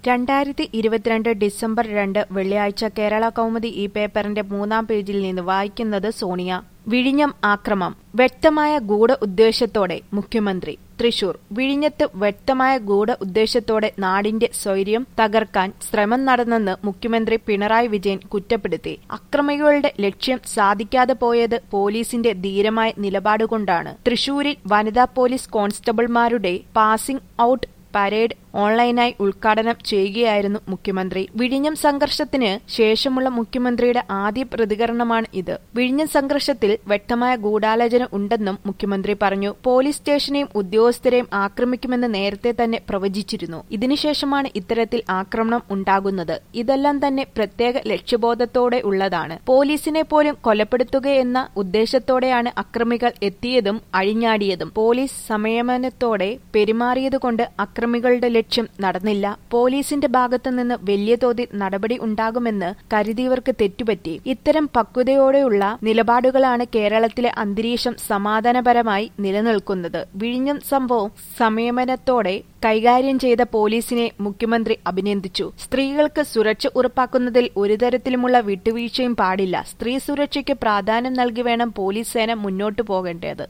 രണ്ടായിരത്തി ഇരുപത്തിരണ്ട് ഡിസംബർ രണ്ട് വെള്ളിയാഴ്ച കേരള കൗമുദി ഈ പേപ്പറിന്റെ മൂന്നാം പേജിൽ നിന്ന് വായിക്കുന്നത് സോണിയ വിഴിഞ്ഞം ആക്രമം വ്യക്തമായ ഗൂഢ ഉദ്ദേശത്തോടെ മുഖ്യമന്ത്രി തൃശൂർ വിഴിഞ്ഞത്ത് വ്യക്തമായ ഗൂഢ ഉദ്ദേശത്തോടെ നാടിന്റെ സ്വൈര്യം തകർക്കാൻ ശ്രമം നടന്നെന്ന് മുഖ്യമന്ത്രി പിണറായി വിജയൻ കുറ്റപ്പെടുത്തി അക്രമികളുടെ ലക്ഷ്യം സാധിക്കാതെ പോയത് പോലീസിന്റെ ധീരമായ നിലപാടുകൊണ്ടാണ് തൃശൂരിൽ വനിതാ പോലീസ് കോൺസ്റ്റബിൾമാരുടെ പാസിംഗ് ഔട്ട് പരേഡ് ഓൺലൈനായി ഉദ്ഘാടനം ചെയ്യുകയായിരുന്നു മുഖ്യമന്ത്രി വിഴിഞ്ഞം സംഘർഷത്തിന് ശേഷമുള്ള മുഖ്യമന്ത്രിയുടെ ആദ്യ പ്രതികരണമാണ് ഇത് വിഴിഞ്ഞം സംഘർഷത്തിൽ വ്യക്തമായ ഗൂഢാലോചന ഉണ്ടെന്നും മുഖ്യമന്ത്രി പറഞ്ഞു പോലീസ് സ്റ്റേഷനെയും ഉദ്യോഗസ്ഥരെയും ആക്രമിക്കുമെന്ന് നേരത്തെ തന്നെ പ്രവചിച്ചിരുന്നു ഇതിനുശേഷമാണ് ഇത്തരത്തിൽ ആക്രമണം ഉണ്ടാകുന്നത് ഇതെല്ലാം തന്നെ പ്രത്യേക ലക്ഷ്യബോധത്തോടെ ഉള്ളതാണ് പോലീസിനെ പോലും കൊലപ്പെടുത്തുകയെന്ന ഉദ്ദേശത്തോടെയാണ് അക്രമികൾ എത്തിയതും അഴിഞ്ഞാടിയതും പോലീസ് സംയമനത്തോടെ പെരുമാറിയതുകൊണ്ട് അക്രമികളുടെ ലക്ഷ്യം നടന്നില്ല പോലീസിന്റെ ഭാഗത്തുനിന്ന് വലിയ തോതിൽ നടപടി ഉണ്ടാകുമെന്ന് കരുതിയവർക്ക് തെറ്റുപറ്റി ഇത്തരം പക്വതയോടെയുള്ള നിലപാടുകളാണ് കേരളത്തിലെ അന്തരീക്ഷം സമാധാനപരമായി നിലനിൽക്കുന്നത് വിഴിഞ്ഞം സംഭവം സംയമനത്തോടെ കൈകാര്യം ചെയ്ത പോലീസിനെ മുഖ്യമന്ത്രി അഭിനന്ദിച്ചു സ്ത്രീകൾക്ക് സുരക്ഷ ഉറപ്പാക്കുന്നതിൽ ഒരു തരത്തിലുമുള്ള വിട്ടുവീഴ്ചയും പാടില്ല സ്ത്രീ സുരക്ഷയ്ക്ക് പ്രാധാന്യം നൽകി വേണം പോലീസ് സേന മുന്നോട്ടു പോകേണ്ടത്